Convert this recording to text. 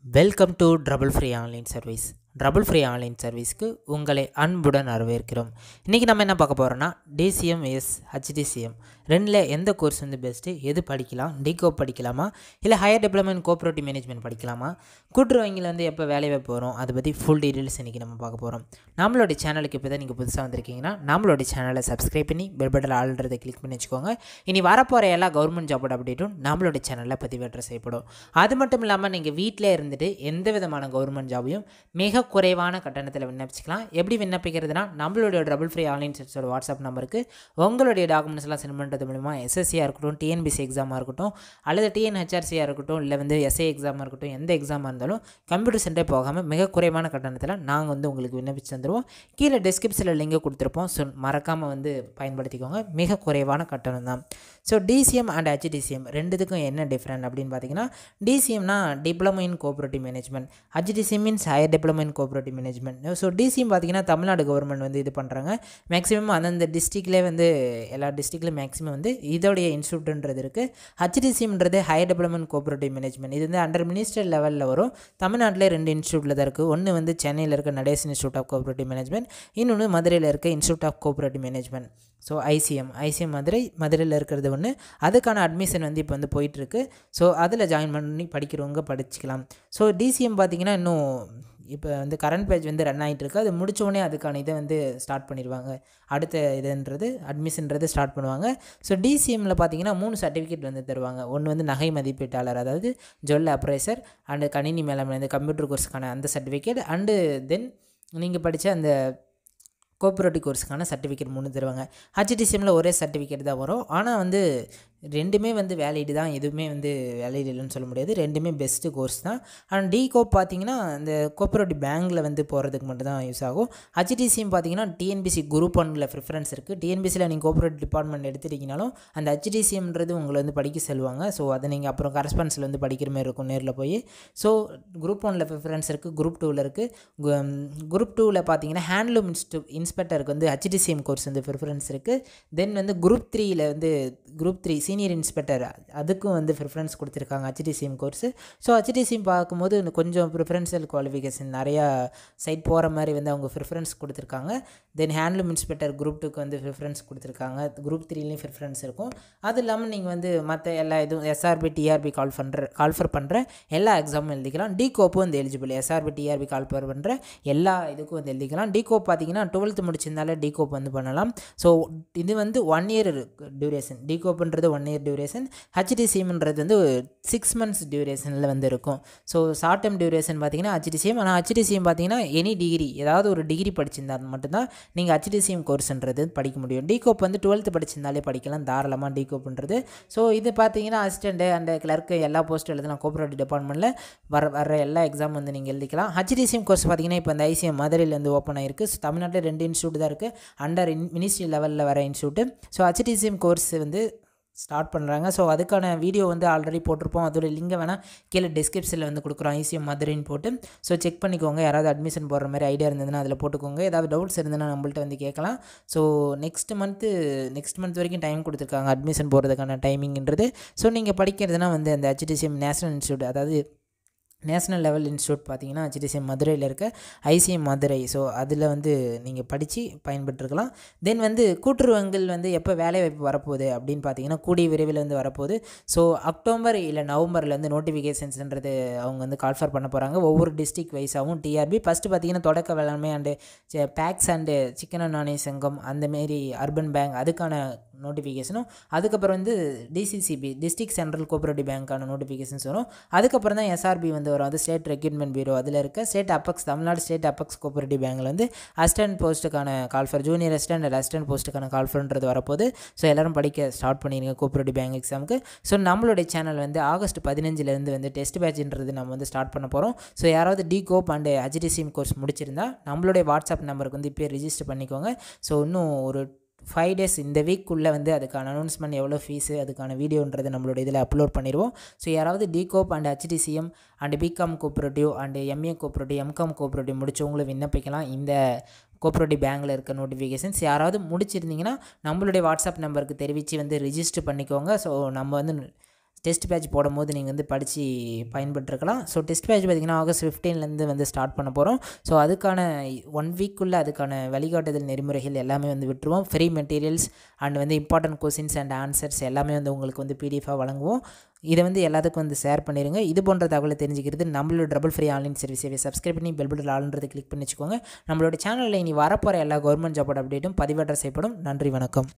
welcome to trouble free online service trouble free online சர்வீஸ்க்கு உங்களை அன்புடன் வரவேற்கிறோம் இன்றைக்கி நம்ம என்ன பார்க்க போகிறோன்னா டிசிஎம் எஸ் ஹச்டிசிஎம் ரெண்டில் எந்த கோர்ஸ் வந்து பெஸ்ட்டு எது படிக்கலாம் டிகோ படிக்கலாமா இல்லை ஹையர் டெவலப்மெண்ட் கோஆப்ரேட்டிவ் மேனேஜ்மெண்ட் படிக்கலாமா கூட்டுறவு வங்கியில் வந்து எப்போ வேலை வாய்ப்பு வரும் அதை பற்றி ஃபுல் டீட்டெயில்ஸ் இன்றைக்கி நம்ம பார்க்க போகிறோம் நம்மளோட சேனலுக்கு இப்போ தான் நீங்கள் புதுசாக வந்திருக்கீங்கன்னா நம்மளோட சேனலை சப்ஸ்கிரைப் பண்ணி பெல் பட்டன் ஆள்ன்றதை கிளிக் பண்ணி வச்சுக்கோங்க இனி வரப்போகிற எல்லா கவர்மெண்ட் ஜாபோட அப்டேட்டும் நம்மளோட சேனலில் பதிவேற்ற செய்யப்படும் அது மட்டும் இல்லாமல் நீங்கள் வீட்டிலே இருந்துட்டு எந்த விதமான கவர்மெண்ட் ஜாபையும் மிக குறைவான கட்டணத்தில் விண்ணப்பிச்சிக்கலாம் எப்படி விண்ணப்பிக்கிறதுனா நம்மளுடைய டபுள் ஃப்ரீ ஆன்லைன் சர்வீஸோட வாட்ஸ்அப் நம்பருக்கு உங்களுடைய டாக்குமெண்ட்ஸ் எல்லாம் சென்ட் பண்ணுறது மூலிமா எஸ்எஸ்சியாக இருக்கட்டும் டிஎன்பிசி எக்ஸாமாக இருக்கட்டும் அல்லது டிஎன்ஹெச்ஆர்சியாக இருக்கட்டும் இல்லை வந்து எஸ்ஐ எக்ஸாமாக இருக்கட்டும் எந்த எக்ஸாமாக இருந்தாலும் கம்ப்யூட்டர் சென்டர் போகாமல் மிக குறைவான கட்டணத்தில் நாங்கள் வந்து உங்களுக்கு விண்ணப்பிச்சு தந்துடுவோம் கீழே டிஸ்கிரிப்ஷனில் லிங்கை கொடுத்துருப்போம் ஸோ மறக்காமல் வந்து பயன்படுத்திக்கோங்க மிக குறைவான கட்டணம் தான் ஸோ டிசிஎம் அண்ட் ஹெச்டிசிஎம் ரெண்டுத்துக்கும் என்ன டிஃப்ரெண்ட் அப்படின்னு பார்த்தீங்கன்னா டிசிஎம்னா diploma in cooperative management HDCM means higher diploma in cooperative management so DCM பார்த்தீங்கன்னா தமிழ்நாடு கவர்மெண்ட் வந்து இது பண்ணுறாங்க மேக்ஸிமம் அந்தந்த டிஸ்ட்ரிக்ட்லேயே வந்து எல்லா டிஸ்ட்ரிக்ட்லேயும் மேக்ஸிமம் வந்து இதோடைய இன்ஸ்டியூட்ன்றது இருக்குது ஹெச்டிசிஎம்ன்றது ஹையர் டெவலப்மெண்ட் கோஆப்ரேட்டிவ் மேனேஜ்மெண்ட் இது வந்து அண்டர் மினிஸ்டர் லெவலில் வரும் தமிழ்நாட்டிலே ரெண்டு இன்ஸ்டியூட்டில் தான் இருக்குது ஒன்று வந்து சென்னையில் இருக்க Natesh institute of cooperative management இன்னொன்று மதுரையில் இருக்க institute of cooperative management so ICM ICM Madurai மதுரையில் இருக்கிறது ஒன்று அதுக்கான அட்மிஷன் வந்து இப்போ வந்து போயிட்டுருக்கு ஸோ அதில் ஜாயின் பண்ணி படிக்கிறவங்க படிச்சுக்கலாம் ஸோ டிசிஎம் பார்த்திங்கன்னா இன்னும் இப்போ வந்து கரண்ட் பேஜ் வந்து ரன் ஆகிட்டு இருக்கு அது முடித்தோடனே அதுக்கான இதை வந்து ஸ்டார்ட் பண்ணிடுவாங்க அடுத்த இதுன்றது அட்மிஷன்றது ஸ்டார்ட் பண்ணுவாங்க ஸோ டிசிஎம்மில் பார்த்தீங்கன்னா மூணு சர்டிஃபிகேட் வந்து தருவாங்க ஒன்று வந்து நகை மதிப்பீட்டாளர் அதாவது ஜொல் அப்ரைசர் அண்டு கணினி மேலாண்மை இந்த கம்ப்யூட்டர் கோர்ஸுக்கான அந்த சர்டிஃபிகேட் அண்டு தென் நீங்கள் படித்த அந்த கோஆப்ரேட்டிவ் கோர்ஸுக்கான சர்டிஃபிகேட் மூணு தருவாங்க ஹச்டிசிஎம்மில் ஒரே சர்டிஃபிகேட் தான் வரும் ஆனால் வந்து ரெண்டுமே வந்து வேலிடு தான் எதுவுமே வந்து வேலிடு இல்லைன்னு சொல்ல முடியாது ரெண்டுமே பெஸ்ட்டு கோர்ஸ் தான் ஆனால் டி கோப் பார்த்தீங்கன்னா இந்த கோஆப்ரேட்டிவ் பேங்க்கில் வந்து போகிறதுக்கு மட்டும் தான் யூஸ் ஆகும் ஹச்டிசிஎம் பார்த்தீங்கன்னா டிஎன்பிசி குரூப் ஒன்னில் ப்ரிஃபரன்ஸ் இருக்குது டிஎன்பிசியில் நீங்கள் கோஆப்ரேட்டிவ் டிபார்ட்மெண்ட் எடுத்துட்டிங்கனாலும் அந்த ஹச்டிசிஎம்ன்றது உங்களை வந்து படிக்க செல்வாங்க ஸோ அதை நீங்கள் அப்புறம் கரஸ்பான்ஸில் வந்து படிக்கிற மாதிரி இருக்கும் நேரில் போய் ஸோ குரூப் ஒனில் ப்ரிஃபரன்ஸ் இருக்குது குரூப் டூவில் இருக்குது குரூப் டூவில் பார்த்தீங்கன்னா ஹேண்ட்லூம் இன்ஸ்டு இன்ஸ்பெக்டருக்கு வந்து ஹச்டிசிஎம் கோர்ஸ் வந்து ப்ரிஃபரன்ஸ் இருக்குது தென் வந்து குரூப் த்ரீயில் வந்து குரூப் த்ரீ சீனியர் இன்ஸ்பெக்டர் அதுக்கும் வந்து ப்ரிஃபரன்ஸ் கொடுத்துருக்காங்க ஹச்டிசிஎம் கோர்ஸு ஸோ ஹச்டிசிஎம் பார்க்கும்போது இன்னும் கொஞ்சம் ப்ரிஃபரன்ஷியல் குவாலிஃபிகேஷன் நிறையா சைட் போகிற மாதிரி வந்து அவங்க ப்ரிஃபரன்ஸ் கொடுத்துருக்காங்க தென் ஹேண்ட்லூம் இன்ஸ்பெக்டர் குரூப் டூக்கு வந்து ப்ரிஃபரன்ஸ் கொடுத்துருக்காங்க குரூப் த்ரீலேயும் ப்ரிஃபரன்ஸ் இருக்கும் அது இல்லாமல் நீங்கள் வந்து மற்ற எல்லா இதுவும் எஸ்ஆர்பி டிஆர்பி கால் பண்ணுற கால்ஃபர் பண்ணுற எல்லா எக்ஸாமும் எழுதிக்கலாம் டி கோப்பும் வந்து எலிஜிபிள் எஸ்ஆர்பி டிஆர்பி கால் பண்ணுற எல்லா இதுக்கும் வந்து எழுதிக்கலாம் டி கோப் பார்த்தீங்கன்னா டுவெல்த்து முடிச்சிருந்தாலே டி கோப் வந்து பண்ணலாம் ஸோ இது வந்து ஒன் இயர் டியூரேஷன் டி கோப்புன்றது ஒன் இயர் டியூரேஷன் ஹச்டிசிஎம்ன்றது வந்து சிக்ஸ் மந்த்ஸ் டியூரேஷனில் வந்து இருக்கும் ஸோ ஷார்ட் டேர்ம் டியூரேஷன் பார்த்தீங்கன்னா ஹச்டிசிஎம் ஆனால் ஹச்டிசிஎம் பார்த்தீங்கன்னா எனி டிகிரி ஏதாவது ஒரு டிகிரி படிச்சிருந்தா மட்டும்தான் நீங்கள் ஹச்டிசிஎம் கோர்ஸ்ன்றது படிக்க முடியும் டிகோப் வந்து டுவெல்த்து படிச்சிருந்தாலே படிக்கலாம் தாராளமாக டிகோப்ன்றது ஸோ இது பார்த்தீங்கன்னா அசிஸ்டண்ட்டு அண்ட் கிளர்க்கு எல்லா போஸ்ட் எழுதலாம் கோஆப்ரேட்டிவ் டிபார்ட்மெண்ட்டில் வர வர எல்லா எக்ஸாம் வந்து நீங்கள் எழுதிக்கலாம் ஹச்டிசிஎம் கோர்ஸ் பார்த்தீங்கன்னா இப்போ இந்த ஐசிஎம் மதுரையில் வந்து ஓப்பன் ஆயிருக்கு ஸோ தமிழ்நாட்டில் ரெண்டு இன்ஸ்டியூட் தான் இருக்குது அண்டர் இன் மினிஸ்ட்ரி லெவலில் வர இன்ஸ்டியூட்டு ஸோ ஹச்டிசிஎம் கோர்ஸ் வந்து ஸ்டார்ட் பண்ணுறாங்க ஸோ அதுக்கான வீடியோ வந்து ஆல்ரெடி போட்டிருப்போம் அதோட லிங்கை வேணால் கீழே டிஸ்கிரிப்ஷனில் வந்து கொடுக்குறோம் ஐசிஎம் மதுரைன்னு போட்டு ஸோ செக் பண்ணிக்கோங்க யாராவது அட்மிஷன் போடுற மாதிரி ஐடியா இருந்ததுன்னா அதில் போட்டுக்கோங்க ஏதாவது டவுட்ஸ் இருந்ததுன்னா நம்மள்ட்ட வந்து கேட்கலாம் so next month next month வரைக்கும் டைம் கொடுத்துருக்காங்க அட்மிஷன் போகிறதுக்கான டைமிங்ன்றது ஸோ நீங்கள் படிக்கிறதுனா வந்து அந்த ஹெச்டிசிஎம் நேஷனல் இன்ஸ்டியூட் அதாவது நேஷ்னல் லெவல் இன்ஸ்டியூட் பார்த்தீங்கன்னா ஹெச்டிசிஎம் மதுரையில் இருக்க ஐசிஎம் மதுரை ஸோ அதில் வந்து நீங்கள் படித்து பயன்பெற்றுக்கலாம் தென் வந்து கூட்டுறவங்கள் வந்து எப்போ வேலை வாய்ப்பு வரப்போகுது அப்படின்னு பார்த்தீங்கன்னா கூடிய விரைவில் வந்து வரப்போகுது ஸோ அக்டோபர் இல்லை நவம்பரில் வந்து நோட்டிஃபிகேஷன்ஸ்ன்றது அவங்க வந்து கால்ஃபர் பண்ண போகிறாங்க ஒவ்வொரு டிஸ்ட்ரிக் வைஸாகவும் டிஆர்பி ஃபஸ்ட்டு பார்த்தீங்கன்னா தொடக்க வேளாண்மை அண்டு பேக்ஸ் அண்டு சிக்கன் நாணய சங்கம் அந்தமாரி அர்பன் பேங்க் அதுக்கான நோட்டிஃபிகேஷனும் அதுக்கப்புறம் வந்து டிசிசிபி டிஸ்ட்ரிக்ட் சென்ட்ரல் கோஆப்ரேட்டிவ் பேங்க்கான நோட்டிஃபிகேஷன்ஸ் வரும் அதுக்கப்புறம் தான் எஸ்ஆர்பி வந்து வரும் அது ஸ்டேட் ரெக்ரூட்மெண்ட் பியூரோ அதில் இருக்க state apex Tamil Nadu state apex cooperative பேங்கில் வந்து assistant போஸ்ட்டுக்கான call for junior assistant and assistant போஸ்ட்டுக்கான கால்ஃபர்ன்றது வரப்போது ஸோ எல்லோரும் படிக்க ஸ்டார்ட் பண்ணிடுங்க கோஆப்ரேட்டிவ் பேங்க் எக்ஸாமுக்கு ஸோ நம்மளுடைய சேனல் வந்து ஆகஸ்ட் பதினஞ்சுலேருந்து வந்து டெஸ்ட் பேட்ச்ன்றது நம்ம வந்து ஸ்டார்ட் பண்ண போகிறோம் ஸோ யாராவது D coop and HDCM course முடிச்சிருந்தா நம்மளுடைய வாட்ஸ்அப் நம்பருக்கு வந்து இப்போ ரிஜிஸ்டர் பண்ணிக்கோங்க ஸோ இன்னும் ஒரு ஃபைவ் டேஸ் இந்த வீக்குள்ளே வந்து அதுக்கான அனௌன்ஸ்மெண்ட் எவ்வளோ ஃபீஸு அதுக்கான வீடியோன்றது நம்மளோட இதில் அப்லோட் பண்ணிடுவோம் ஸோ யாராவது D coop and HDCM and BCom cooperative and MA cooperative MCom cooperative முடிச்சவங்களும் விண்ணப்பிக்கலாம் இந்த கோஆப்ரேட்டிவ் பேங்கில் இருக்க நோட்டிஃபிகேஷன்ஸ் யாராவது முடிச்சிருந்தீங்கன்னா நம்மளுடைய வாட்ஸ்அப் நம்பருக்கு தெரிவித்து வந்து ரிஜிஸ்டர் பண்ணிக்கோங்க ஸோ நம்ம வந்து டெஸ்ட் பேட்ச் போடும்போது நீங்கள் வந்து படித்து பயன்பட்டுருக்கலாம் ஸோ டெஸ்ட் பேட்ச் பார்த்திங்கன்னா ஆகஸ்ட் ஃபிஃப்டீன்லேருந்து வந்து ஸ்டார்ட் பண்ண போகிறோம் ஸோ அதுக்கான ஒன் வீக்குள்ளே அதுக்கான வழிகாட்டுதல் நெறிமுறைகள் எல்லாமே வந்து விட்டுருவோம் ஃப்ரீ மெட்டீரியல்ஸ் அண்ட் வந்து இம்பார்ட்டன்ட் கொஸ்டின்ஸ் அண்ட் ஆன்சர்ஸ் எல்லாமே வந்து உங்களுக்கு வந்து பிடிஎஃபாக வழங்குவோம் இதை வந்து எல்லாத்துக்கும் வந்து ஷேர் பண்ணிடுங்க இது போன்ற தகவலை தெரிஞ்சுக்கிறது நம்மளோட டபுள் ஃப்ரீ ஆன்லைன் சர்வீஸை சப்ஸ்கிரைப் பண்ணி பெல் பட்டன் ஆளுன்றதை கிளிக் பண்ணி வச்சுக்கோங்க நம்மளோட சேனலில் இனி வரப்போகிற எல்லா கவர்மெண்ட் ஜாபோட அப்டேட்டும் பதிவேற்றம் செய்யப்படும் நன்றி வணக்கம்